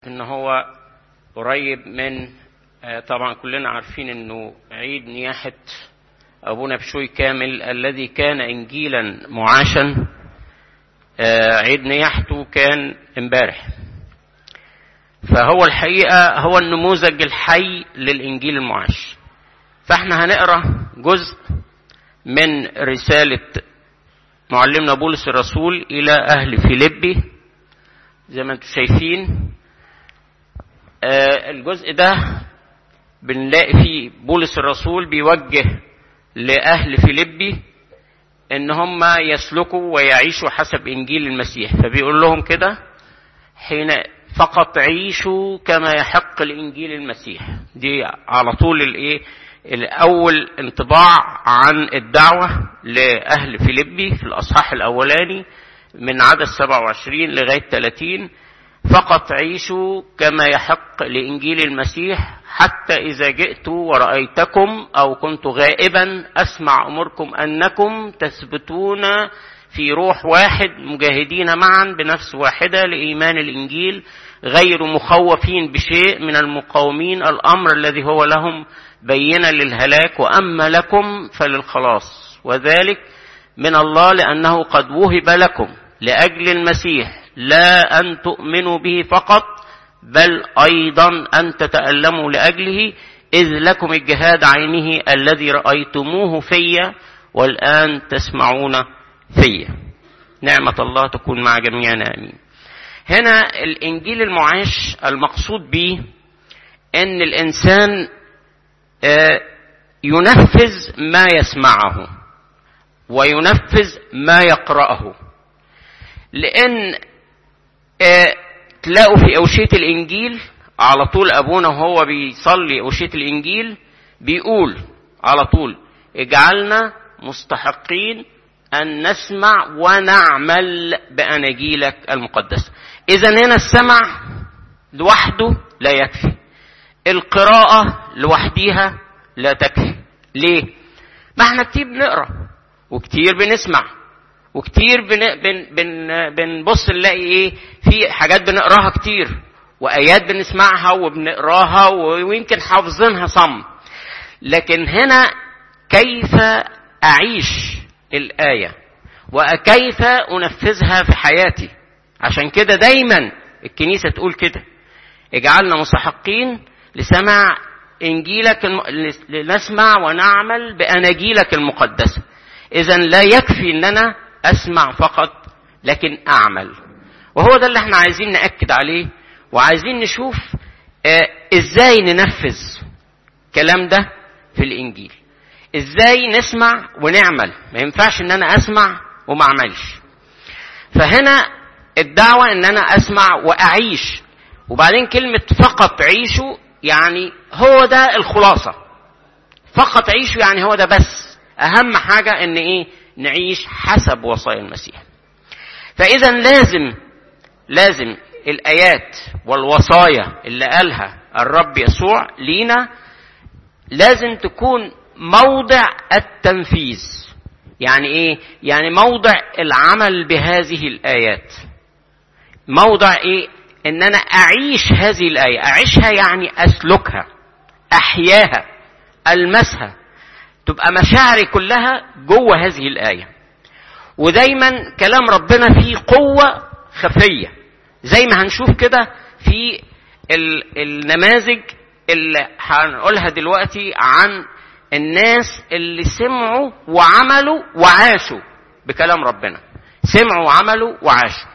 ان هو قريب من طبعا كلنا عارفين انه عيد نياحة ابونا بشوي كامل الذي كان انجيلا معاشا عيد نياحته كان امبارح فهو الحقيقة هو النموذج الحي للانجيل المعاش فاحنا هنقرا جزء من رسالة معلمنا بولس الرسول إلى أهل فيليبي زي ما انتم شايفين آه الجزء ده بنلاقي فيه بولس الرسول بيوجه لأهل فيليبي إن هم يسلكوا ويعيشوا حسب إنجيل المسيح فبيقول لهم كده حين فقط عيشوا كما يحق لإنجيل المسيح دي على طول الإيه الأول انطباع عن الدعوة لأهل فيليبي في الأصحاح الأولاني من عدد 27 لغاية 30 فقط عيشوا كما يحق لإنجيل المسيح حتى إذا جئت ورأيتكم أو كنت غائبا أسمع أمركم أنكم تثبتون في روح واحد مجاهدين معا بنفس واحدة لإيمان الإنجيل غير مخوفين بشيء من المقاومين الأمر الذي هو لهم بينا للهلاك واما لكم فللخلاص وذلك من الله لانه قد وهب لكم لاجل المسيح لا ان تؤمنوا به فقط بل ايضا ان تتالموا لاجله اذ لكم الجهاد عينه الذي رايتموه في والان تسمعون في نعمه الله تكون مع جميعنا امين هنا الانجيل المعاش المقصود به ان الانسان ينفذ ما يسمعه وينفذ ما يقرأه لأن تلاقوا في أوشية الإنجيل على طول أبونا وهو بيصلي أوشية الإنجيل بيقول على طول اجعلنا مستحقين أن نسمع ونعمل بأناجيلك المقدسة إذا هنا السمع لوحده لا يكفي القراءة لوحديها لا تكفي ليه ما احنا كتير بنقرا وكتير بنسمع وكتير بن بن بن بنبص نلاقي ايه في حاجات بنقراها كتير وايات بنسمعها وبنقراها ويمكن حافظينها صم لكن هنا كيف اعيش الايه وكيف انفذها في حياتي عشان كده دايما الكنيسه تقول كده اجعلنا مستحقين لسماع انجيلك الم... لنسمع ونعمل باناجيلك المقدسه اذا لا يكفي ان انا اسمع فقط لكن اعمل وهو ده اللي احنا عايزين ناكد عليه وعايزين نشوف آه ازاي ننفذ الكلام ده في الانجيل ازاي نسمع ونعمل ما ينفعش ان انا اسمع وما اعملش فهنا الدعوه ان انا اسمع واعيش وبعدين كلمه فقط عيشوا يعني هو ده الخلاصة فقط عيشوا يعني هو ده بس أهم حاجة إن إيه نعيش حسب وصايا المسيح فإذا لازم لازم الآيات والوصايا اللي قالها الرب يسوع لينا لازم تكون موضع التنفيذ يعني ايه يعني موضع العمل بهذه الايات موضع ايه ان انا اعيش هذه الايه اعيشها يعني اسلكها احياها المسها تبقى مشاعري كلها جوه هذه الايه ودايما كلام ربنا فيه قوه خفيه زي ما هنشوف كده في النماذج اللي هنقولها دلوقتي عن الناس اللي سمعوا وعملوا وعاشوا بكلام ربنا سمعوا وعملوا وعاشوا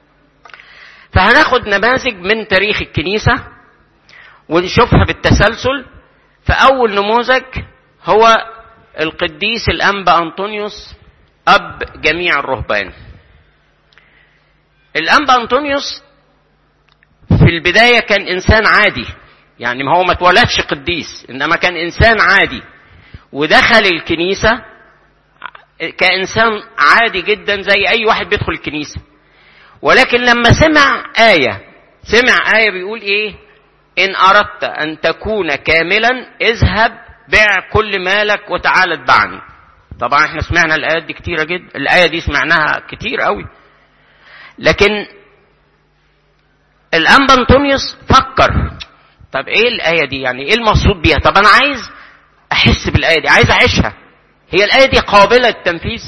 فهناخد نماذج من تاريخ الكنيسة ونشوفها بالتسلسل فأول نموذج هو القديس الأنبا أنطونيوس أب جميع الرهبان الأنبا أنطونيوس في البداية كان إنسان عادي يعني ما هو ما اتولدش قديس إنما كان إنسان عادي ودخل الكنيسة كإنسان عادي جدا زي أي واحد بيدخل الكنيسة ولكن لما سمع آية سمع آية بيقول إيه إن أردت أن تكون كاملا اذهب بع كل مالك وتعال اتبعني طبعا احنا سمعنا الآيات دي كتيرة جدا الآية دي سمعناها كتير قوي لكن الانبا انطونيوس فكر طب ايه الايه دي يعني ايه المقصود بيها طب انا عايز احس بالايه دي عايز اعيشها هي الايه دي قابله للتنفيذ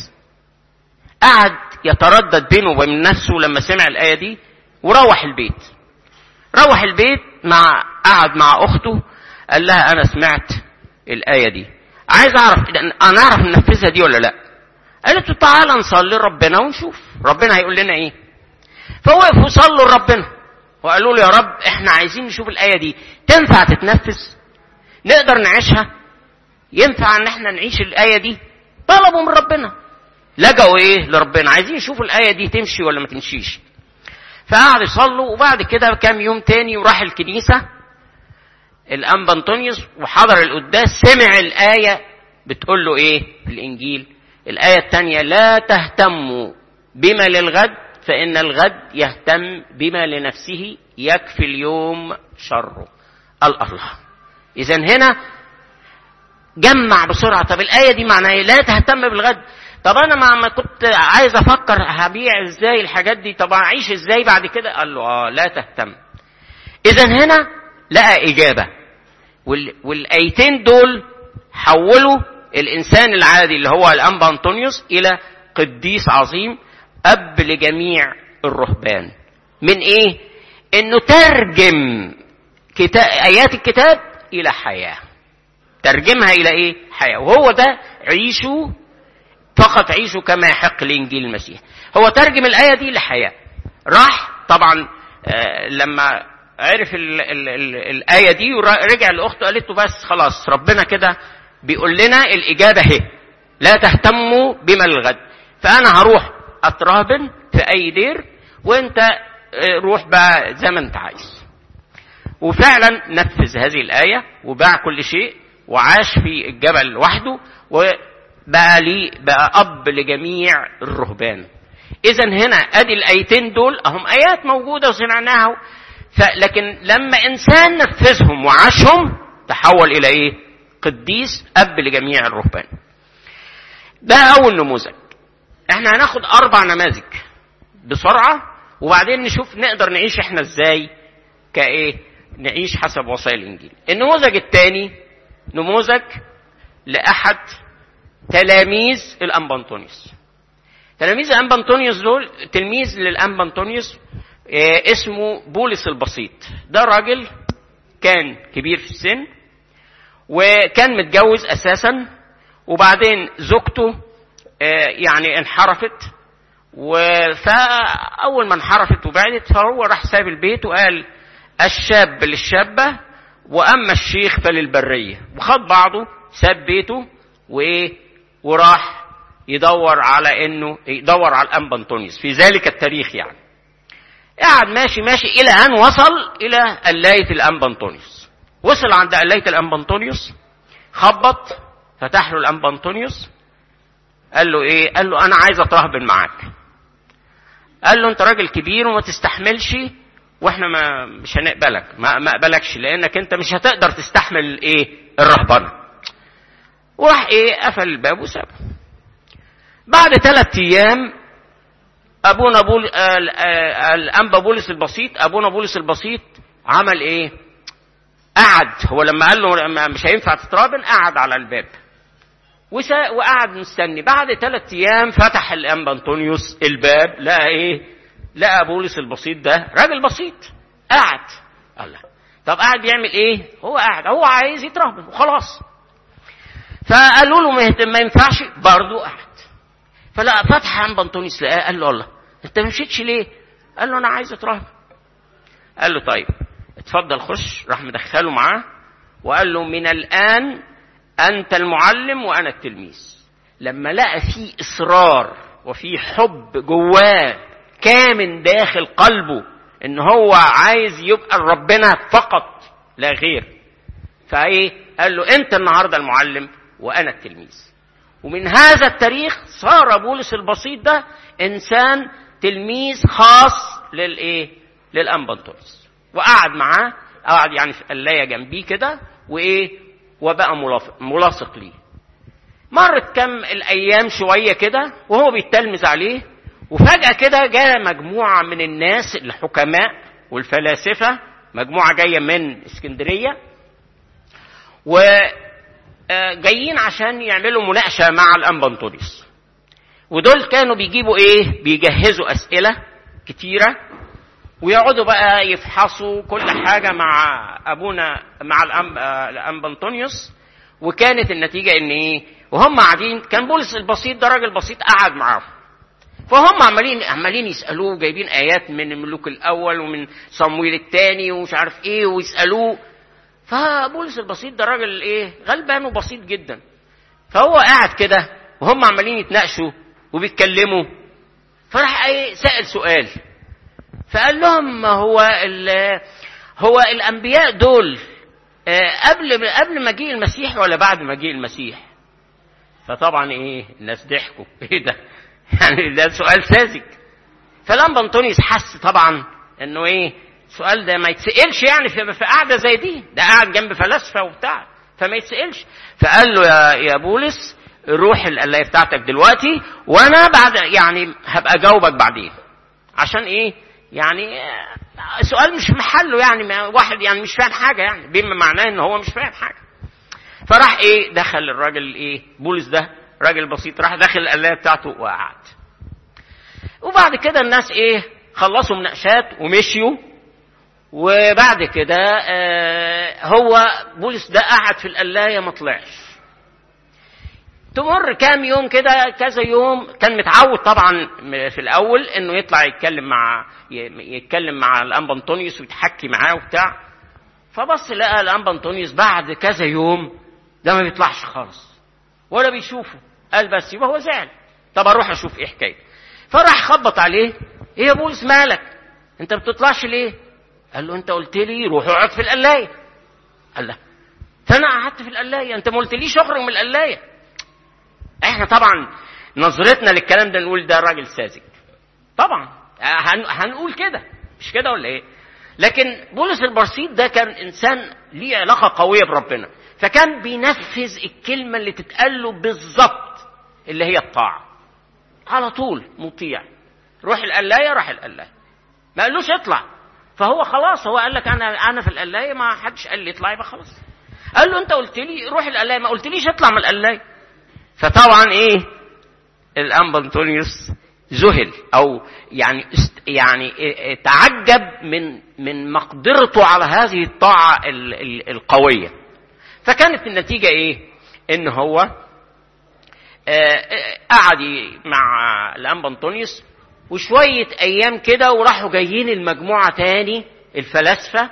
قعد يتردد بينه وبين نفسه لما سمع الايه دي وروح البيت روح البيت مع قعد مع اخته قال لها انا سمعت الايه دي عايز اعرف انا اعرف ننفذها دي ولا لا قالت له تعالى نصلي ربنا ونشوف ربنا هيقول لنا ايه فوقفوا صلوا لربنا وقالوا له يا رب احنا عايزين نشوف الايه دي تنفع تتنفذ نقدر نعيشها ينفع ان احنا نعيش الايه دي طلبوا من ربنا لجأوا ايه لربنا عايزين يشوفوا الايه دي تمشي ولا ما تمشيش فقعدوا يصلوا وبعد كده كام يوم تاني وراح الكنيسه الانبا انطونيوس وحضر القداس سمع الايه بتقول له ايه في الانجيل الايه الثانيه لا تهتموا بما للغد فان الغد يهتم بما لنفسه يكفي اليوم شره قال الله اذا هنا جمع بسرعه طب الايه دي معناها ايه لا تهتم بالغد طب انا ما ما كنت عايز افكر هبيع ازاي الحاجات دي طب اعيش ازاي بعد كده قال له اه لا تهتم اذا هنا لقى اجابه وال... والايتين دول حولوا الانسان العادي اللي هو الانبا انطونيوس الى قديس عظيم اب لجميع الرهبان من ايه انه ترجم كتاب ايات الكتاب الى حياه ترجمها الى ايه حياه وهو ده عيشوا فقط عيشوا كما يحق لانجيل المسيح هو ترجم الايه دي لحياه راح طبعا آه لما عرف ال ال ال الايه دي ورجع لاخته قالت له بس خلاص ربنا كده بيقول لنا الاجابه اهي لا تهتموا بما للغد فانا هروح اترهبن في اي دير وانت روح بقى زي ما انت عايز وفعلا نفذ هذه الايه وباع كل شيء وعاش في الجبل لوحده وبقى لي بقى اب لجميع الرهبان اذا هنا ادي الايتين دول اهم ايات موجوده وسمعناها لكن لما انسان نفذهم وعاشهم تحول الى ايه قديس اب لجميع الرهبان ده اول نموذج احنا هناخد اربع نماذج بسرعه وبعدين نشوف نقدر نعيش احنا ازاي كايه نعيش حسب وصايا الانجيل النموذج الثاني نموذج لاحد تلاميذ الانبا انطونيوس تلاميذ الانبا انطونيوس دول تلميذ للانبا انطونيوس اه اسمه بولس البسيط ده راجل كان كبير في السن وكان متجوز اساسا وبعدين زوجته اه يعني انحرفت فاول ما انحرفت وبعدت فهو راح ساب البيت وقال الشاب للشابه واما الشيخ فللبريه وخد بعضه ساب بيته وايه وراح يدور على انه يدور على الانبا انطونيوس في ذلك التاريخ يعني قعد ماشي ماشي الى ان وصل الى قلايه الانبا انطونيوس وصل عند قلايه الانبا انطونيوس خبط فتح له الانبا انطونيوس قال له ايه قال له انا عايز اترهبن معاك قال له انت راجل كبير وما تستحملش واحنا ما مش هنقبلك ما, ما اقبلكش لانك انت مش هتقدر تستحمل ايه الرهبنه وراح ايه قفل الباب وسابه بعد ثلاث ايام ابونا بول الانبا بولس البسيط ابونا بولس البسيط عمل ايه قعد هو لما قال له مش هينفع تترابن قعد على الباب وقعد مستني بعد ثلاث ايام فتح الانبا انطونيوس الباب لقى ايه لقى بولس البسيط ده راجل بسيط قعد الله طب قاعد بيعمل ايه هو قاعد هو عايز يترهبن وخلاص فقالوا له ما ينفعش برضه قعد فلا فتح انبا انطونيوس لقاه قال له الله انت ما مشيتش ليه قال له انا عايز اترهبن قال له طيب اتفضل خش راح مدخله معاه وقال له من الان انت المعلم وانا التلميذ لما لقى في اصرار وفي حب جواه كامن داخل قلبه ان هو عايز يبقى ربنا فقط لا غير فايه قال له انت النهارده المعلم وانا التلميذ ومن هذا التاريخ صار بولس البسيط ده انسان تلميذ خاص للايه للانبنطونس وقعد معاه قعد يعني في قلايه جنبيه كده وايه وبقى ملاصق ليه مرت كم الايام شويه كده وهو بيتلمذ عليه وفجاه كده جاء مجموعه من الناس الحكماء والفلاسفة مجموعة جاية من اسكندرية وجايين عشان يعملوا مناقشة مع الأنبنطونيوس ودول كانوا بيجيبوا ايه بيجهزوا أسئلة كتيرة ويقعدوا بقى يفحصوا كل حاجة مع أبونا مع الأنبنطونيوس وكانت النتيجة إن إيه وهم قاعدين كان بولس البسيط ده راجل بسيط قعد معاهم فهم عمالين عمالين يسالوه جايبين ايات من الملوك الاول ومن صمويل الثاني ومش عارف ايه ويسالوه فبولس البسيط ده راجل ايه غلبان وبسيط جدا فهو قاعد كده وهم عمالين يتناقشوا وبيتكلموا فراح ايه سال سؤال فقال لهم هو هو الانبياء دول قبل قبل مجيء المسيح ولا بعد مجيء المسيح فطبعا ايه الناس ضحكوا ايه ده يعني ده سؤال ساذج فلما انطونيوس حس طبعا انه ايه السؤال ده ما يتسالش يعني في, في قعده زي دي ده قاعد جنب فلاسفه وبتاع فما يتسالش فقال له يا يا بولس روح القلايه بتاعتك دلوقتي وانا بعد يعني هبقى اجاوبك بعدين عشان ايه يعني سؤال مش في محله يعني واحد يعني مش فاهم حاجه يعني بما معناه ان هو مش فاهم حاجه فراح ايه دخل الراجل ايه بولس ده راجل بسيط راح داخل القلايه بتاعته وقعد وبعد كده الناس ايه خلصوا مناقشات ومشيوا وبعد كده آه هو بولس ده قعد في القلايه ما طلعش تمر كام يوم كده كذا يوم كان متعود طبعا في الاول انه يطلع يتكلم مع يتكلم مع الانبا انطونيوس ويتحكي معاه وبتاع فبص لقى الانبا انطونيوس بعد كذا يوم ده ما بيطلعش خالص ولا بيشوفه قال بس يبقى هو زعل طب اروح اشوف ايه حكايته فراح خبط عليه ايه يا بولس مالك انت بتطلعش ليه قال له انت قلت لي روح اقعد في القلايه قال له فانا قعدت في القلايه انت ما قلتليش اخرج من القلايه احنا طبعا نظرتنا للكلام ده نقول ده راجل ساذج طبعا هنقول كده مش كده ولا ايه لكن بولس البسيط ده كان انسان ليه علاقه قويه بربنا فكان بينفذ الكلمه اللي تتقال له بالظبط اللي هي الطاعه على طول مطيع روح القلايه راح القلايه ما قالوش اطلع فهو خلاص هو قال لك انا انا في القلايه ما حدش قال لي اطلع يبقى خلاص قال له انت قلت لي روح القلايه ما قلتليش اطلع من القلايه فطبعا ايه الانبا انطونيوس ذهل او يعني است يعني تعجب من من مقدرته على هذه الطاعه ال ال القويه فكانت النتيجه ايه ان هو قعد مع الانبا انطونيوس وشويه ايام كده وراحوا جايين المجموعه تاني الفلاسفه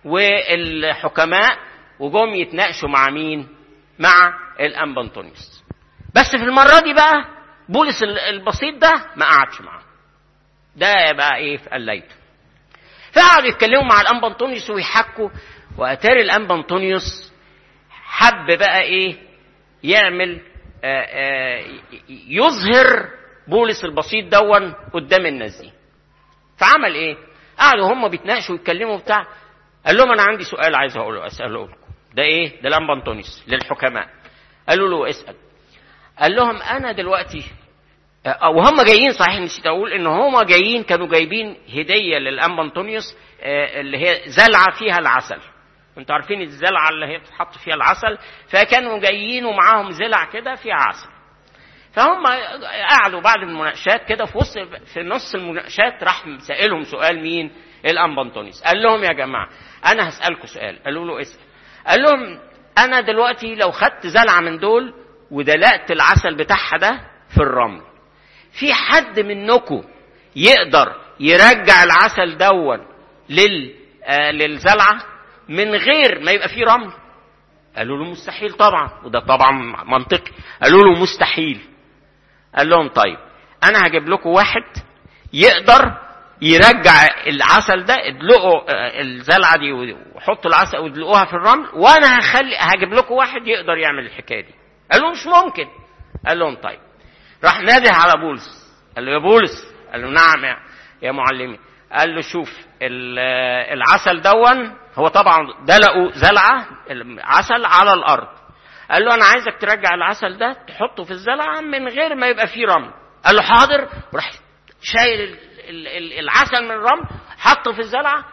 والحكماء وجم يتناقشوا مع مين مع الانبا انطونيوس بس في المره دي بقى بولس البسيط ده ما قعدش معاه ده بقى ايه في قلايته فقعدوا يتكلموا مع الانبا انطونيوس ويحكوا واتاري الانبا انطونيوس حب بقى ايه يعمل آآ آآ يظهر بولس البسيط دون قدام الناس دي فعمل ايه قعدوا هم بيتناقشوا ويتكلموا بتاع قال لهم انا عندي سؤال عايز اقوله اساله لكم ده ايه ده الانبا انطونيوس للحكماء قالوا له اسال قال لهم انا دلوقتي وهم جايين صحيح نسيت اقول ان هم جايين كانوا جايبين هديه للانبا انطونيوس اللي هي زلعه فيها العسل انتوا عارفين الزلعه اللي هي بتحط فيها العسل فكانوا جايين ومعاهم زلع كده فيها عسل فهم قعدوا بعد المناقشات كده في وسط في نص المناقشات راح سائلهم سؤال مين الانبا انطونيوس قال لهم يا جماعه انا هسالكم سؤال قالوا له اسال قال لهم انا دلوقتي لو خدت زلعه من دول ودلقت العسل بتاعها ده في الرمل في حد منكم يقدر يرجع العسل دون لل آه للزلعه من غير ما يبقى فيه رمل قالوا له مستحيل طبعا وده طبعا منطقي قالوا له مستحيل قال لهم طيب انا هجيب لكم واحد يقدر يرجع العسل ده ادلقوا الزلعه دي وحطوا العسل وادلقوها في الرمل وانا هخلي هجيب لكم واحد يقدر يعمل الحكايه دي قال له مش ممكن قال لهم طيب راح نادي على بولس قال له يا بولس قال له نعم يا, يا معلمي قال له شوف العسل دون هو طبعا دلقوا زلعه عسل على الارض قال له انا عايزك ترجع العسل ده تحطه في الزلعه من غير ما يبقى فيه رمل قال له حاضر وراح شايل العسل من الرمل حطه في الزلعه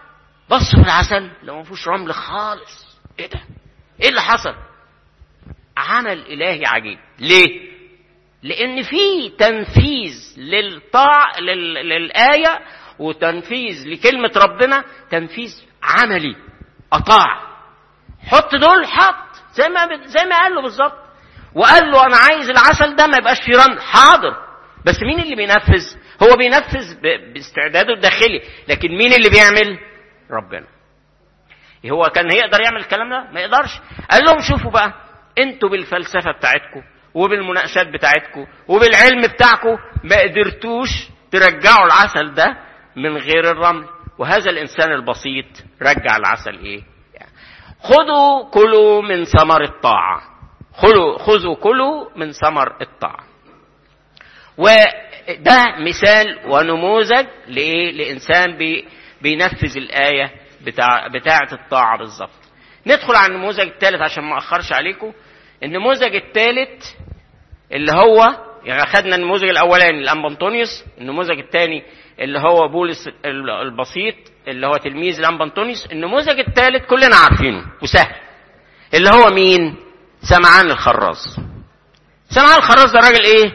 بص في العسل لو ما فيهوش رمل خالص ايه ده ايه اللي حصل عمل الهي عجيب ليه لان في تنفيذ للطاع لل... للايه وتنفيذ لكلمه ربنا تنفيذ عملي اطاع حط دول حط زي ما زي ما قال له بالظبط وقال له انا عايز العسل ده ما يبقاش فيه رمل حاضر بس مين اللي بينفذ هو بينفذ ب... باستعداده الداخلي لكن مين اللي بيعمل ربنا هو كان يقدر يعمل الكلام ده ما يقدرش قال لهم شوفوا بقى انتوا بالفلسفه بتاعتكم وبالمناقشات بتاعتكم وبالعلم بتاعكم ما قدرتوش ترجعوا العسل ده من غير الرمل وهذا الانسان البسيط رجع العسل ايه خذوا كلوا من ثمر الطاعه خذوا خذوا كلوا من ثمر الطاعه وده مثال ونموذج لايه لانسان بي بينفذ الايه بتاع بتاعه الطاعه بالظبط ندخل على النموذج الثالث عشان ما اخرش عليكم النموذج الثالث اللي هو يعني خدنا النموذج الاولاني الامبنطونيوس النموذج الثاني اللي هو بولس البسيط اللي هو تلميذ الامبنطونيوس النموذج الثالث كلنا عارفينه وسهل اللي هو مين سمعان الخراز سمعان الخراز ده راجل ايه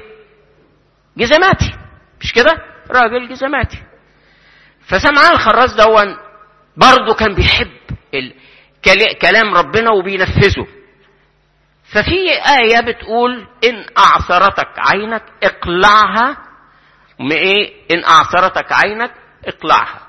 جزماتي مش كده راجل جزماتي فسمعان الخراز دون برضه كان بيحب كلام ربنا وبينفذه ففي آية بتقول إن أعثرتك عينك اقلعها إيه؟ إن أعثرتك عينك اقلعها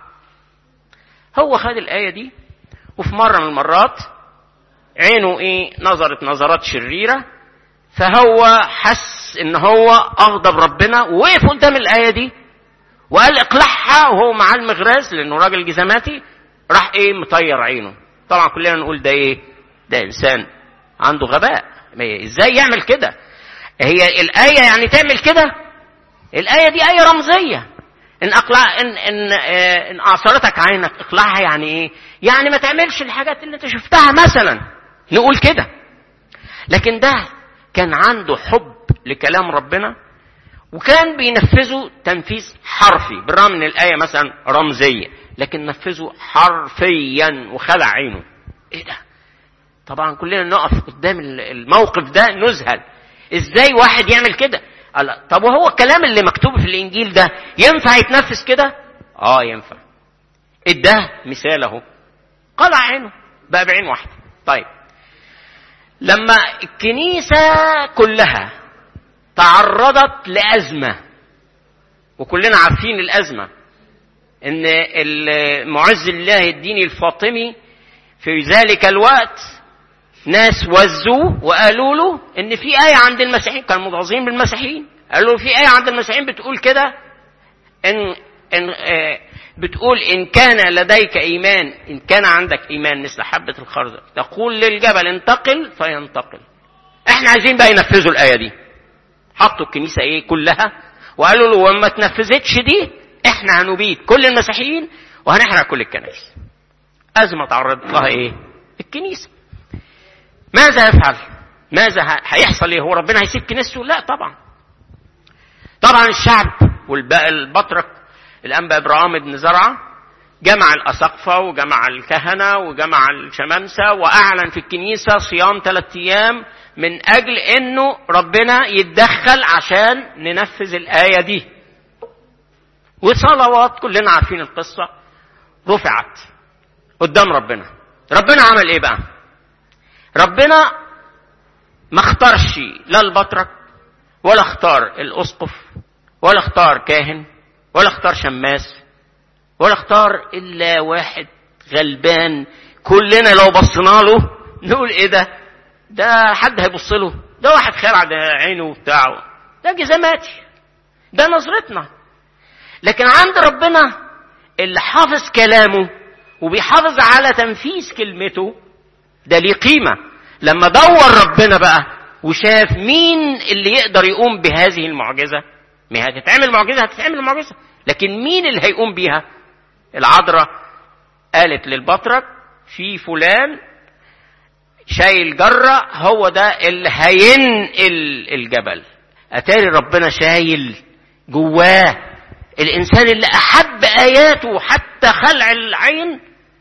هو خد الآية دي وفي مرة من المرات عينه إيه نظرت نظرات شريرة فهو حس إن هو أغضب ربنا ووقف قدام الآية دي وقال اقلعها وهو معاه المغراز لأنه راجل جزماتي راح إيه مطير عينه طبعا كلنا نقول ده إيه ده إنسان عنده غباء ازاي يعمل كده هي الآية يعني تعمل كده الآية دي آية رمزية إن أقلع إن إن إن أعصرتك عينك اقلعها يعني إيه؟ يعني ما تعملش الحاجات اللي أنت شفتها مثلا نقول كده لكن ده كان عنده حب لكلام ربنا وكان بينفذه تنفيذ حرفي بالرغم ان الآية مثلا رمزية لكن نفذه حرفيا وخلع عينه ايه ده طبعا كلنا نقف قدام الموقف ده نذهل ازاي واحد يعمل كده طب وهو الكلام اللي مكتوب في الانجيل ده ينفع يتنفذ كده اه ينفع اداه مثال اهو قلع عينه بقى بعين واحده طيب لما الكنيسه كلها تعرضت لازمه وكلنا عارفين الازمه ان المعز الله الديني الفاطمي في ذلك الوقت ناس وزوه وقالوا له ان في آية عند المسيحيين كانوا متغاظين بالمسيحيين قالوا له في آية عند المسيحيين بتقول كده ان ان آه بتقول ان كان لديك ايمان ان كان عندك ايمان مثل حبة الخردل تقول للجبل انتقل فينتقل احنا عايزين بقى ينفذوا الآية دي حطوا الكنيسة ايه كلها وقالوا له وما تنفذتش دي احنا هنبيد كل المسيحيين وهنحرق كل الكنائس أزمة تعرضت لها ايه الكنيسة ماذا يفعل ماذا هيحصل ايه هو ربنا هيسيب كنيسته لا طبعا طبعا الشعب والبطرك الانبا ابراهيم بن زرعه جمع الاساقفه وجمع الكهنه وجمع الشمامسه واعلن في الكنيسه صيام ثلاثة ايام من اجل انه ربنا يتدخل عشان ننفذ الايه دي وصلوات كلنا عارفين القصه رفعت قدام ربنا ربنا عمل ايه بقى ربنا ما اختارش لا البطرك ولا اختار الاسقف ولا اختار كاهن ولا اختار شماس ولا اختار الا واحد غلبان كلنا لو بصينا له نقول ايه ده ده حد هيبص له ده واحد خلع ده عينه بتاعه ده جزماتي ده نظرتنا لكن عند ربنا اللي حافظ كلامه وبيحافظ على تنفيذ كلمته ده ليه قيمة لما دور ربنا بقى وشاف مين اللي يقدر يقوم بهذه المعجزة ما هتتعمل معجزة هتتعمل معجزة لكن مين اللي هيقوم بيها العذراء قالت للبطرك في فلان شايل جرة هو ده اللي هينقل الجبل أتاري ربنا شايل جواه الإنسان اللي أحب آياته حتى خلع العين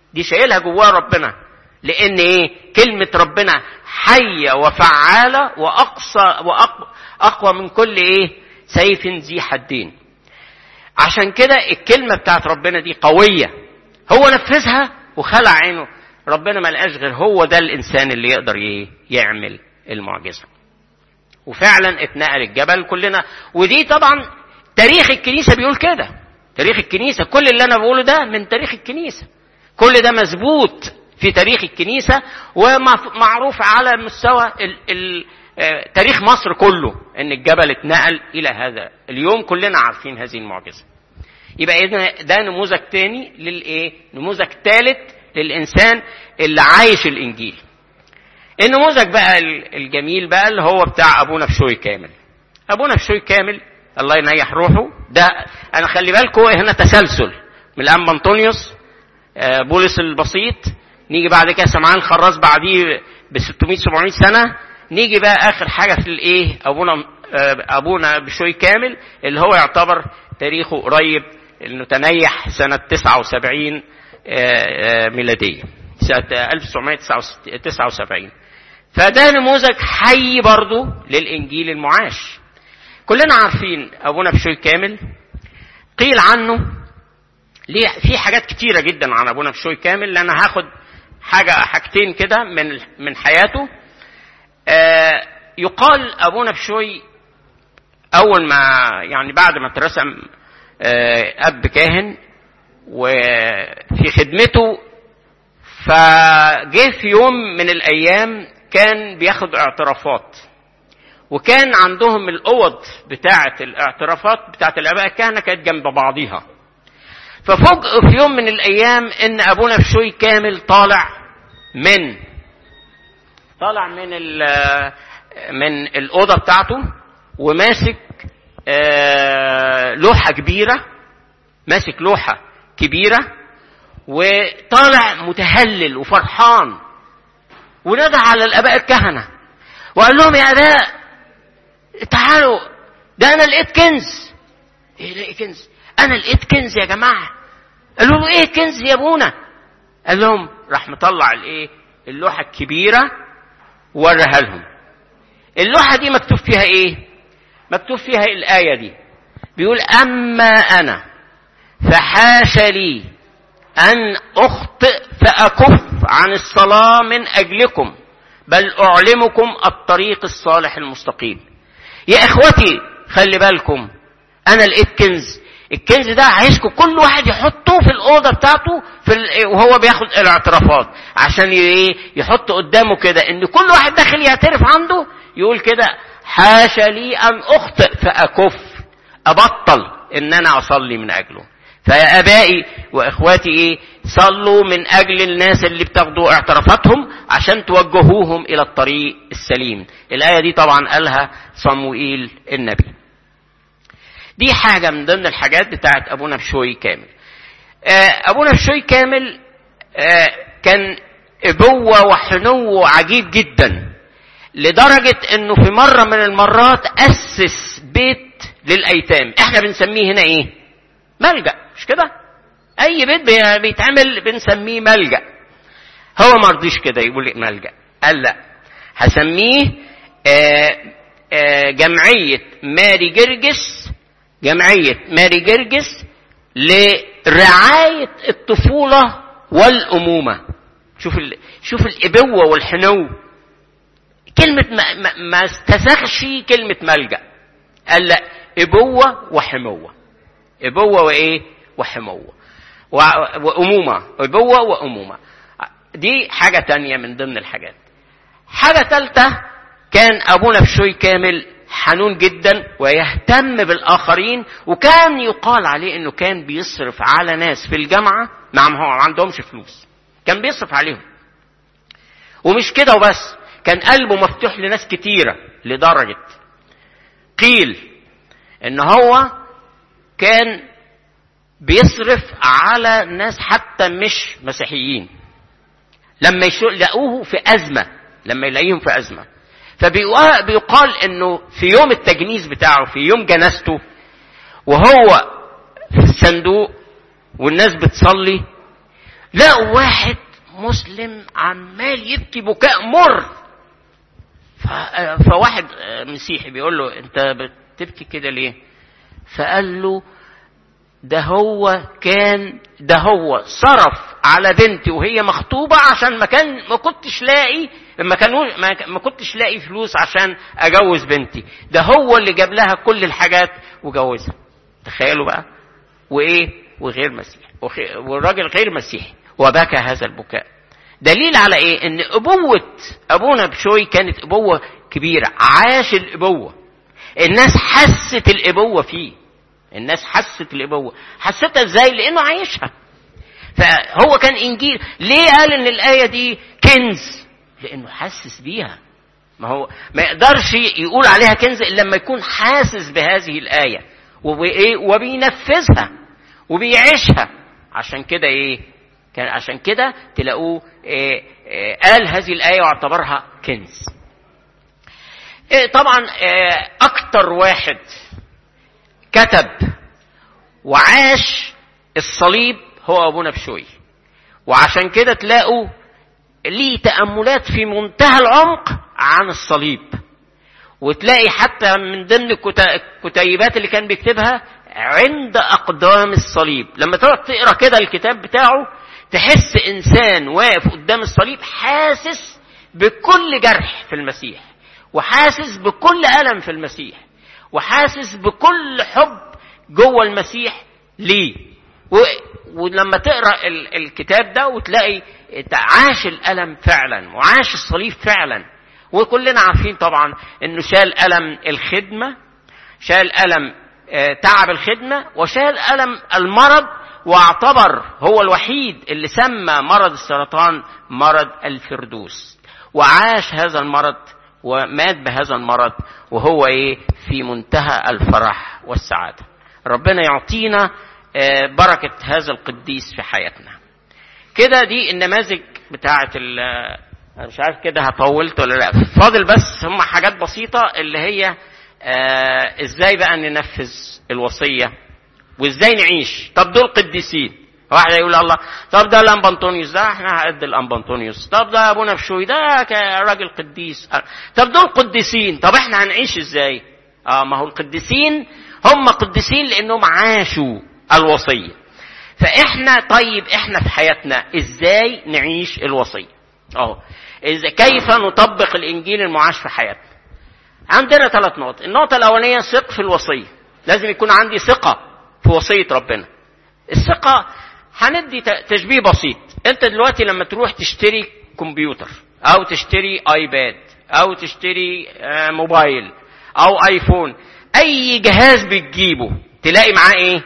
دي شايلها جواه ربنا لان ايه كلمة ربنا حية وفعالة واقصى واقوى من كل ايه سيف ذي حدين عشان كده الكلمة بتاعت ربنا دي قوية هو نفذها وخلع عينه ربنا ما لقاش غير هو ده الانسان اللي يقدر ايه يعمل المعجزة وفعلا اتنقل الجبل كلنا ودي طبعا تاريخ الكنيسة بيقول كده تاريخ الكنيسة كل اللي أنا بقوله ده من تاريخ الكنيسة كل ده مظبوط في تاريخ الكنيسة ومعروف على مستوى ال ال تاريخ مصر كله ان الجبل اتنقل الى هذا اليوم كلنا عارفين هذه المعجزه يبقى اذا ده نموذج تاني للايه نموذج ثالث للانسان اللي عايش الانجيل النموذج بقى الجميل بقى اللي هو بتاع ابونا بشوي كامل ابونا بشوي كامل الله ينيح روحه ده انا خلي بالكم هنا تسلسل من الانبا انطونيوس بولس البسيط نيجي بعد كده سمعان الخراز بعديه ب 600 700 سنه نيجي بقى اخر حاجه في الايه ابونا ابونا بشوي كامل اللي هو يعتبر تاريخه قريب انه تنيح سنه 79 ميلاديه سنه 1979 فده نموذج حي برضه للانجيل المعاش كلنا عارفين ابونا بشوي كامل قيل عنه ليه في حاجات كتيرة جدا عن ابونا بشوي كامل لان هاخد حاجة حاجتين كده من من حياته آه يقال ابونا بشوي اول ما يعني بعد ما اترسم آه اب كاهن وفي خدمته فجه في يوم من الايام كان بياخد اعترافات وكان عندهم الاوض بتاعه الاعترافات بتاعه الاباء الكهنه كانت جنب بعضيها ففوجئوا في يوم من الايام ان ابونا بشوي كامل طالع من طالع من من الاوضه بتاعته وماسك لوحه كبيره ماسك لوحه كبيره وطالع متهلل وفرحان ونادى على الاباء الكهنه وقال لهم يا اباء تعالوا ده انا لقيت كنز ايه لقيت كنز انا لقيت كنز يا جماعه قالوا له ايه كنز يا ابونا قال لهم راح مطلع الايه اللوحه الكبيره ووريها لهم اللوحه دي مكتوب فيها ايه مكتوب فيها الايه دي بيقول اما انا فحاش لي ان اخطئ فاكف عن الصلاه من اجلكم بل اعلمكم الطريق الصالح المستقيم يا اخوتي خلي بالكم انا لقيت كنز الكنز ده عايزكم كل واحد يحطه في الاوضه بتاعته في ال... وهو بياخد الاعترافات عشان ايه يحط قدامه كده ان كل واحد داخل يعترف عنده يقول كده حاشا لي ان اخطئ فاكف ابطل ان انا اصلي من اجله فيا ابائي واخواتي ايه صلوا من اجل الناس اللي بتاخدوا اعترافاتهم عشان توجهوهم الى الطريق السليم الايه دي طبعا قالها صموئيل النبي دي حاجة من ضمن الحاجات بتاعت أبونا بشوي كامل أبونا بشوي كامل كان أبوة وحنو عجيب جدا لدرجة أنه في مرة من المرات أسس بيت للأيتام احنا بنسميه هنا ايه ملجأ مش كده أي بيت بيتعمل بنسميه ملجأ هو ما رضيش كده يقول ملجأ قال لا هسميه آآ آآ جمعية ماري جرجس جمعية ماري جرجس لرعاية الطفولة والأمومة شوف ال... شوف الإبوة والحنو كلمة ما, ما, ما استسخش كلمة ملجأ قال لا إبوة وحموة إبوة وإيه وحموة و... وأمومة إبوة وأمومة دي حاجة تانية من ضمن الحاجات حاجة ثالثة كان أبونا بشوي كامل حنون جدا ويهتم بالآخرين وكان يقال عليه إنه كان بيصرف على ناس في الجامعة نعم هو ما عندهمش فلوس كان بيصرف عليهم ومش كده وبس كان قلبه مفتوح لناس كتيرة لدرجة قيل إن هو كان بيصرف على ناس حتى مش مسيحيين لما يلاقوه في أزمة لما يلاقيهم في أزمة فبيقال انه في يوم التجنيز بتاعه في يوم جنازته وهو في الصندوق والناس بتصلي لقوا واحد مسلم عمال يبكي بكاء مر فواحد مسيحي بيقول له انت بتبكي كده ليه فقال له ده هو كان ده هو صرف على بنتي وهي مخطوبة عشان ما كان ما كنتش لاقي ما كانوا ما كنتش لاقي فلوس عشان اجوز بنتي ده هو اللي جاب لها كل الحاجات وجوزها تخيلوا بقى وايه وغير مسيحي والراجل غير مسيحي وبكى هذا البكاء دليل على ايه ان ابوة ابونا بشوي كانت ابوة كبيرة عاش الابوة الناس حست الابوة فيه الناس حست الابوة حستها ازاي لانه عايشها فهو كان انجيل ليه قال ان الايه دي كنز لانه حاسس بيها ما هو ما يقدرش يقول عليها كنز الا لما يكون حاسس بهذه الايه وبايه وبينفذها وبيعيشها عشان كده ايه كان عشان كده تلاقوه إيه إيه قال هذه الايه واعتبرها كنز إيه طبعا إيه اكتر واحد كتب وعاش الصليب هو ابونا بشوي وعشان كده تلاقوا ليه تأملات في منتهى العمق عن الصليب وتلاقي حتى من ضمن الكتيبات اللي كان بيكتبها عند أقدام الصليب لما تقعد تقرا كده الكتاب بتاعه تحس إنسان واقف قدام الصليب حاسس بكل جرح في المسيح وحاسس بكل ألم في المسيح وحاسس بكل حب جوه المسيح ليه ولما تقرا الكتاب ده وتلاقي عاش الالم فعلا وعاش الصليب فعلا وكلنا عارفين طبعا انه شال الم الخدمه شال الم تعب الخدمه وشال الم المرض واعتبر هو الوحيد اللي سمى مرض السرطان مرض الفردوس وعاش هذا المرض ومات بهذا المرض وهو ايه في منتهى الفرح والسعاده ربنا يعطينا بركة هذا القديس في حياتنا كده دي النماذج بتاعة أنا مش عارف كده هطولت ولا لا فاضل بس هم حاجات بسيطة اللي هي آه ازاي بقى ننفذ الوصية وازاي نعيش طب دول قديسين واحد يقول الله طب ده الامبانطونيوس ده احنا قد الامبانطونيوس طب ده ابونا بشوي ده راجل قديس طب دول قديسين طب احنا هنعيش ازاي اه ما هو القديسين هم قديسين لانهم عاشوا الوصية فاحنا طيب احنا في حياتنا ازاي نعيش الوصية اهو إذا كيف نطبق الانجيل المعاش في حياتنا عندنا ثلاث نقط النقطة الاولانية ثق في الوصية لازم يكون عندي ثقة في وصية ربنا الثقة هندي تشبيه بسيط انت دلوقتي لما تروح تشتري كمبيوتر او تشتري ايباد او تشتري موبايل او ايفون اي جهاز بتجيبه تلاقي معاه ايه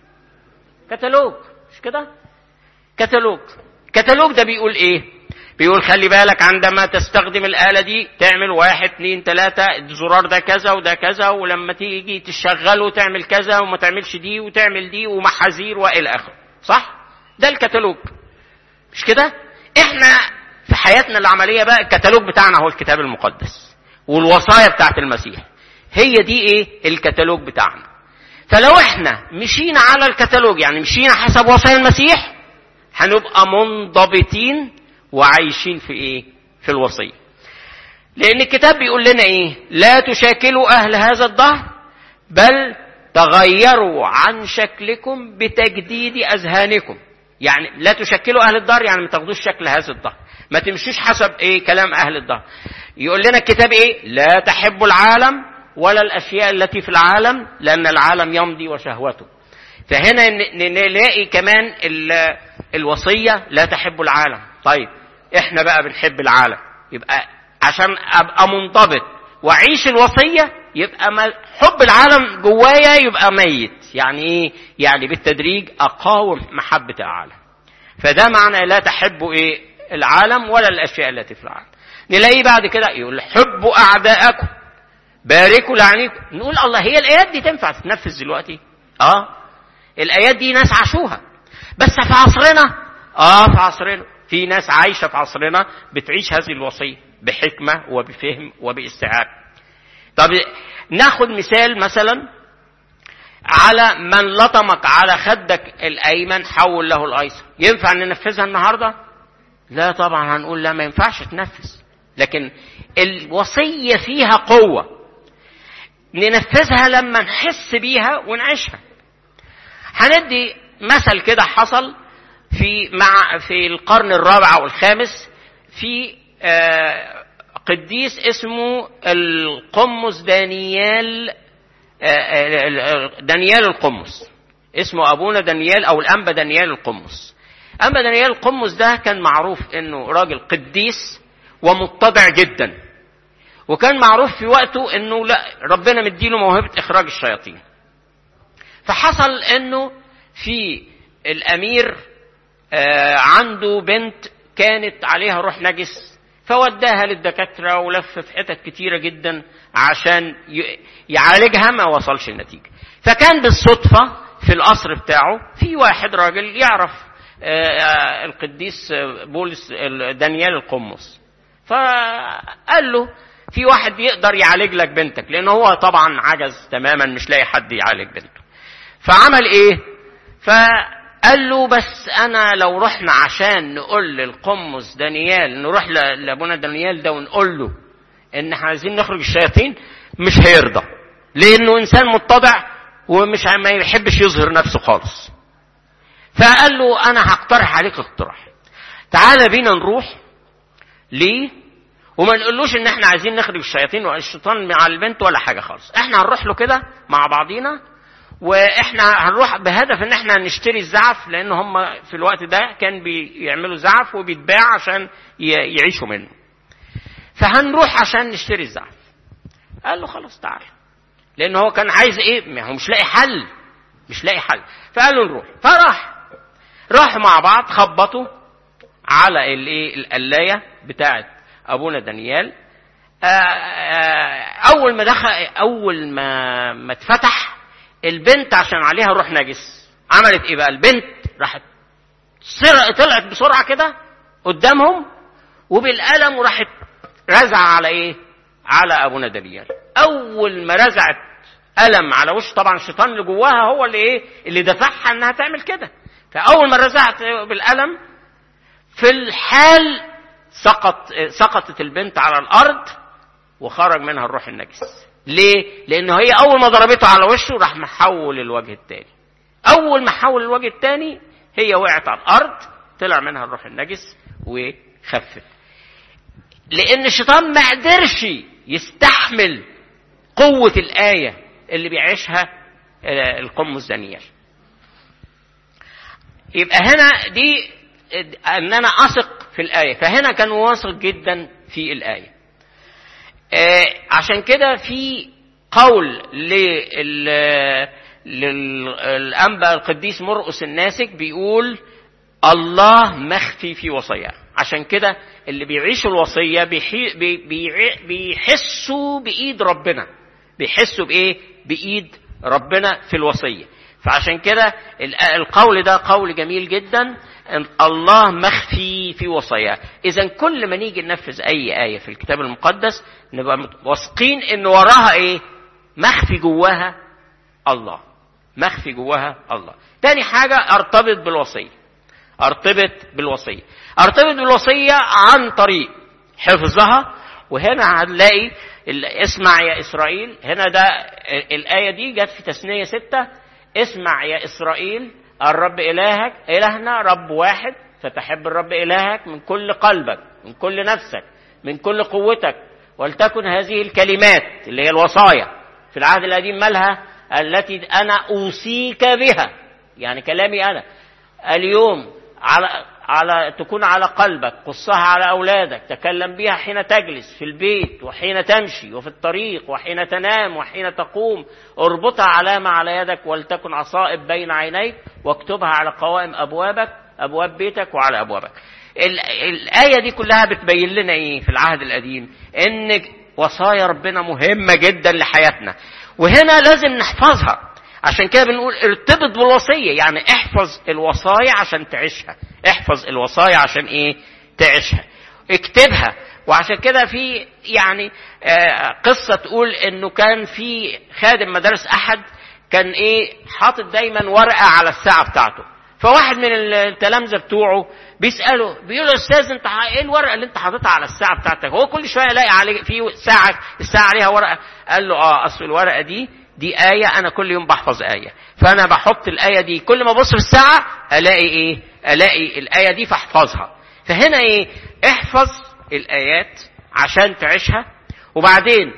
كتالوج مش كده كتالوج كتالوج ده بيقول ايه بيقول خلي بالك عندما تستخدم الآلة دي تعمل واحد اتنين تلاتة الزرار ده كذا وده كذا ولما تيجي تشغله تعمل كذا وما تعملش دي وتعمل دي ومحاذير وإلى آخره صح؟ ده الكتالوج مش كده؟ احنا في حياتنا العملية بقى الكتالوج بتاعنا هو الكتاب المقدس والوصايا بتاعت المسيح هي دي ايه الكتالوج بتاعنا فلو احنا مشينا على الكتالوج يعني مشينا حسب وصايا المسيح هنبقى منضبطين وعايشين في ايه في الوصيه لان الكتاب بيقول لنا ايه لا تشاكلوا اهل هذا الدهر بل تغيروا عن شكلكم بتجديد اذهانكم يعني لا تشكلوا اهل الدهر يعني ما تاخدوش شكل هذا الدهر ما تمشوش حسب ايه كلام اهل الدهر يقول لنا الكتاب ايه لا تحبوا العالم ولا الاشياء التي في العالم لان العالم يمضي وشهوته فهنا نلاقي كمان الوصيه لا تحبوا العالم طيب احنا بقى بنحب العالم يبقى عشان ابقى منضبط واعيش الوصيه يبقى حب العالم جوايا يبقى ميت يعني ايه يعني بالتدريج اقاوم محبه العالم فده معنى لا تحبوا ايه العالم ولا الاشياء التي في العالم نلاقيه بعد كده يقول حبوا اعداءكم باركوا لعنيكم نقول الله هي الايات دي تنفع تتنفذ دلوقتي اه الايات دي ناس عاشوها بس في عصرنا اه في عصرنا في ناس عايشه في عصرنا بتعيش هذه الوصيه بحكمه وبفهم وباستيعاب طب ناخد مثال مثلا على من لطمك على خدك الايمن حول له الايسر ينفع ننفذها النهارده لا طبعا هنقول لا ما ينفعش تنفذ لكن الوصيه فيها قوه ننفذها لما نحس بيها ونعيشها هندي مثل كده حصل في مع في القرن الرابع او الخامس في آه قديس اسمه القمص دانيال دانيال القمص اسمه ابونا دانيال او الانبا دانيال القمص انبا دانيال القمص ده كان معروف انه راجل قديس ومتضع جدا وكان معروف في وقته انه لا ربنا مديله موهبه اخراج الشياطين فحصل انه في الامير عنده بنت كانت عليها روح نجس فوداها للدكاترة ولف في حتت كتيرة جدا عشان يعالجها ما وصلش النتيجة فكان بالصدفة في القصر بتاعه في واحد راجل يعرف القديس بولس دانيال القمص فقال له في واحد يقدر يعالج لك بنتك لان هو طبعا عجز تماما مش لاقي حد يعالج بنته فعمل ايه فقال له بس انا لو رحنا عشان نقول للقمص دانيال نروح لابونا دانيال ده ونقول له ان احنا عايزين نخرج الشياطين مش هيرضى لانه انسان متضع ومش ما يحبش يظهر نفسه خالص فقال له انا هقترح عليك اقتراح تعالى بينا نروح ليه وما نقولوش ان احنا عايزين نخرج الشياطين والشيطان مع البنت ولا حاجه خالص احنا هنروح له كده مع بعضينا واحنا هنروح بهدف ان احنا نشتري الزعف لان هم في الوقت ده كان بيعملوا زعف وبيتباع عشان يعيشوا منه فهنروح عشان نشتري الزعف قال له خلاص تعال لان هو كان عايز ايه ما هو مش لاقي حل مش لاقي حل فقال له نروح فراح راحوا مع بعض خبطوا على الايه القلايه بتاعه ابونا دانيال اول ما دخل اول ما ما اتفتح البنت عشان عليها روح نجس عملت ايه بقى البنت راحت طلعت بسرعه كده قدامهم وبالقلم وراحت رزع على ايه على ابونا دانيال اول ما رزعت قلم على وش طبعا الشيطان اللي جواها هو اللي ايه اللي دفعها انها تعمل كده فاول ما رزعت بالقلم في الحال سقط سقطت البنت على الارض وخرج منها الروح النجس ليه لانه هي اول ما ضربته على وشه راح محول الوجه التاني اول ما حول الوجه التاني هي وقعت على الارض طلع منها الروح النجس وخفت لان الشيطان ما قدرش يستحمل قوة الآية اللي بيعيشها القمص دانيال يبقى هنا دي ان انا اثق في الايه فهنا كان واثق جدا في الايه آه عشان كده في قول لل للانبا القديس مرقس الناسك بيقول الله مخفي في وصاياه عشان كده اللي بيعيشوا الوصيه بيحي بي بي بيحسوا بايد ربنا بيحسوا بايه بايد ربنا في الوصيه فعشان كده القول ده قول جميل جدا ان الله مخفي في وصاياه اذا كل ما نيجي ننفذ اي ايه في الكتاب المقدس نبقى واثقين ان وراها ايه مخفي جواها الله مخفي جواها الله تاني حاجه ارتبط بالوصيه ارتبط بالوصيه ارتبط بالوصيه عن طريق حفظها وهنا هنلاقي اسمع يا اسرائيل هنا ده الايه دي جت في تثنيه ستة اسمع يا اسرائيل الرب الهك الهنا رب واحد فتحب الرب الهك من كل قلبك من كل نفسك من كل قوتك ولتكن هذه الكلمات اللي هي الوصايا في العهد القديم مالها التي انا اوصيك بها يعني كلامي انا اليوم على على تكون على قلبك قصها على اولادك تكلم بها حين تجلس في البيت وحين تمشي وفي الطريق وحين تنام وحين تقوم اربطها علامه على يدك ولتكن عصائب بين عينيك واكتبها على قوائم ابوابك ابواب بيتك وعلى ابوابك الايه دي كلها بتبين لنا ايه في العهد القديم ان وصايا ربنا مهمه جدا لحياتنا وهنا لازم نحفظها عشان كده بنقول ارتبط بالوصية يعني احفظ الوصايا عشان تعيشها احفظ الوصايا عشان ايه تعيشها اكتبها وعشان كده في يعني آه قصة تقول انه كان في خادم مدارس احد كان ايه حاطط دايما ورقه على الساعه بتاعته فواحد من التلامذه بتوعه بيساله بيقول له استاذ انت ايه الورقه اللي انت حاططها على الساعه بتاعتك هو كل شويه يلاقي عليه في ساعه الساعه عليها ورقه قال له اه اصل الورقه دي دي آية أنا كل يوم بحفظ آية فأنا بحط الآية دي كل ما أبص في الساعة ألاقي إيه ألاقي الآية دي فاحفظها فهنا إيه احفظ الآيات عشان تعيشها وبعدين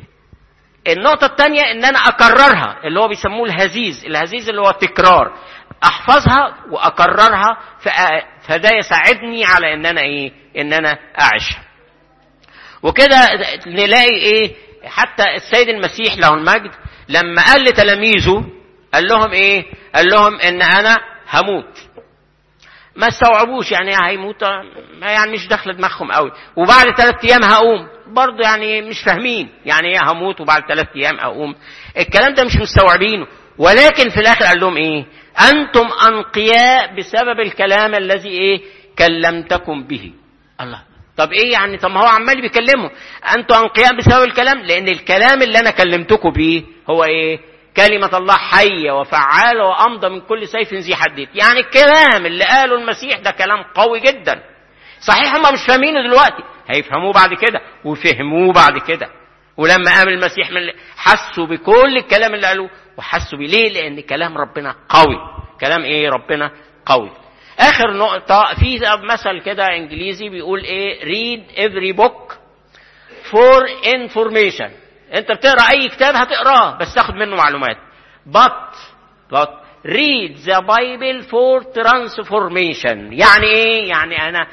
النقطة الثانية إن أنا أكررها اللي هو بيسموه الهزيز، الهزيز اللي هو التكرار. أحفظها وأكررها فده يساعدني على إن أنا إيه؟ إن أنا أعيشها. وكده نلاقي إيه؟ حتى السيد المسيح له المجد لما قال لتلاميذه قال لهم إيه؟ قال لهم إن أنا هموت. ما استوعبوش يعني هيموت ما يعني مش داخله دماغهم قوي وبعد ثلاث ايام هقوم برضه يعني مش فاهمين يعني ايه هموت وبعد ثلاث ايام اقوم الكلام ده مش مستوعبينه ولكن في الاخر قال لهم ايه انتم انقياء بسبب الكلام الذي ايه كلمتكم به الله طب ايه يعني طب ما هو عمال بيكلمه انتم انقياء بسبب الكلام لان الكلام اللي انا كلمتكم بيه هو ايه كلمة الله حية وفعالة وأمضى من كل سيف ذي حديد يعني الكلام اللي قاله المسيح ده كلام قوي جدا صحيح هم مش فاهمينه دلوقتي هيفهموه بعد كده وفهموه بعد كده ولما قام المسيح من حسوا بكل الكلام اللي قالوه وحسوا بيه ليه لأن كلام ربنا قوي كلام ايه ربنا قوي آخر نقطة في مثل كده إنجليزي بيقول إيه read every book for information انت بتقرا اي كتاب هتقراه بس تاخد منه معلومات but but read the bible for transformation يعني ايه يعني انا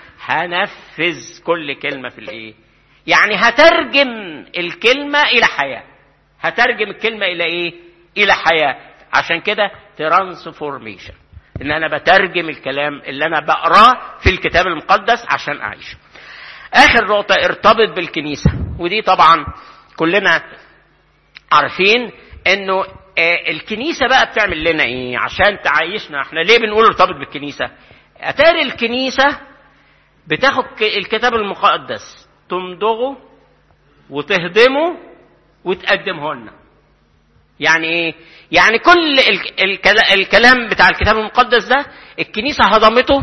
هنفذ كل كلمه في الايه يعني هترجم الكلمه الى حياه هترجم الكلمه الى ايه الى حياه عشان كده ترانسفورميشن ان انا بترجم الكلام اللي انا بقراه في الكتاب المقدس عشان اعيشه اخر نقطه ارتبط بالكنيسه ودي طبعا كلنا عارفين انه الكنيسه بقى بتعمل لنا ايه عشان تعيشنا احنا ليه بنقول ارتبط بالكنيسه اتاري الكنيسه بتاخد الكتاب المقدس تمضغه وتهضمه وتقدمه لنا يعني ايه يعني كل الكلام بتاع الكتاب المقدس ده الكنيسه هضمته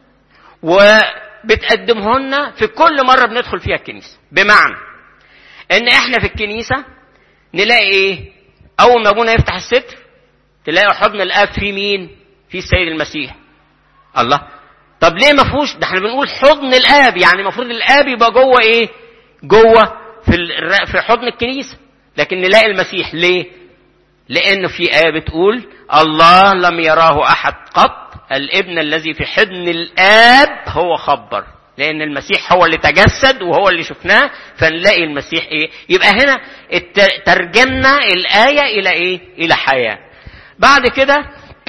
وبتقدمه لنا في كل مره بندخل فيها الكنيسه بمعنى ان احنا في الكنيسة نلاقي ايه اول ما ابونا يفتح الستر تلاقي حضن الاب في مين في السيد المسيح الله طب ليه ما فيهوش ده احنا بنقول حضن الاب يعني المفروض الاب يبقى جوه ايه جوه في في حضن الكنيسة لكن نلاقي المسيح ليه لانه في ايه بتقول الله لم يراه احد قط الابن الذي في حضن الاب هو خبر لان المسيح هو اللي تجسد وهو اللي شفناه فنلاقي المسيح ايه يبقى هنا ترجمنا الايه الى ايه الى حياه بعد كده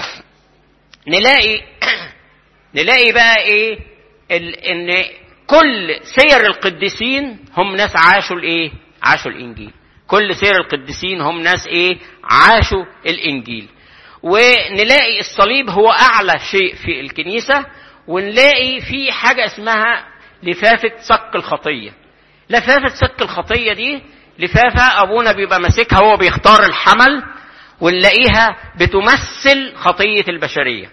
نلاقي نلاقي بقى ايه ال... ان كل سير القديسين هم ناس عاشوا الايه عاشوا الانجيل كل سير القديسين هم ناس ايه عاشوا الانجيل ونلاقي الصليب هو اعلى شيء في الكنيسه ونلاقي في حاجة اسمها لفافة صك الخطية لفافة صك الخطية دي لفافة أبونا بيبقى ماسكها هو بيختار الحمل ونلاقيها بتمثل خطية البشرية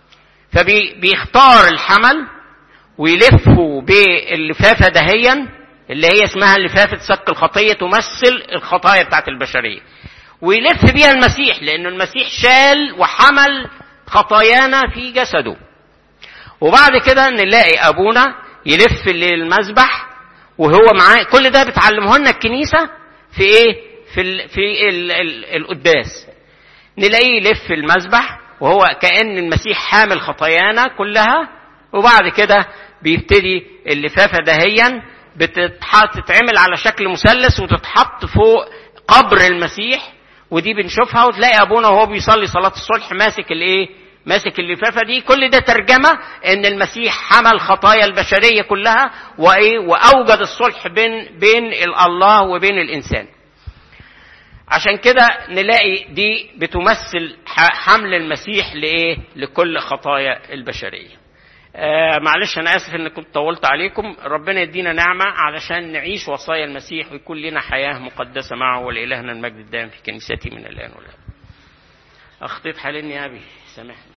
فبيختار الحمل ويلفه باللفافة دهيا اللي هي اسمها لفافة صك الخطية تمثل الخطايا بتاعت البشرية ويلف بيها المسيح لأنه المسيح شال وحمل خطايانا في جسده وبعد كده نلاقي ابونا يلف للمذبح وهو معاه كل ده بتعلمه لنا الكنيسه في ايه في ال في ال ال القداس نلاقيه يلف المذبح وهو كان المسيح حامل خطايانا كلها وبعد كده بيبتدي اللفافه دهيا بتتعمل على شكل مثلث وتتحط فوق قبر المسيح ودي بنشوفها وتلاقي ابونا وهو بيصلي صلاه الصلح ماسك الايه ماسك اللفافة دي كل ده ترجمة ان المسيح حمل خطايا البشرية كلها وايه واوجد الصلح بين بين الله وبين الانسان عشان كده نلاقي دي بتمثل حمل المسيح لايه لكل خطايا البشرية آه معلش انا اسف ان كنت طولت عليكم ربنا يدينا نعمة علشان نعيش وصايا المسيح ويكون لنا حياة مقدسة معه ولإلهنا المجد الدائم في كنيسته من الآن والآن أخطيت حالين يا أبي سامحني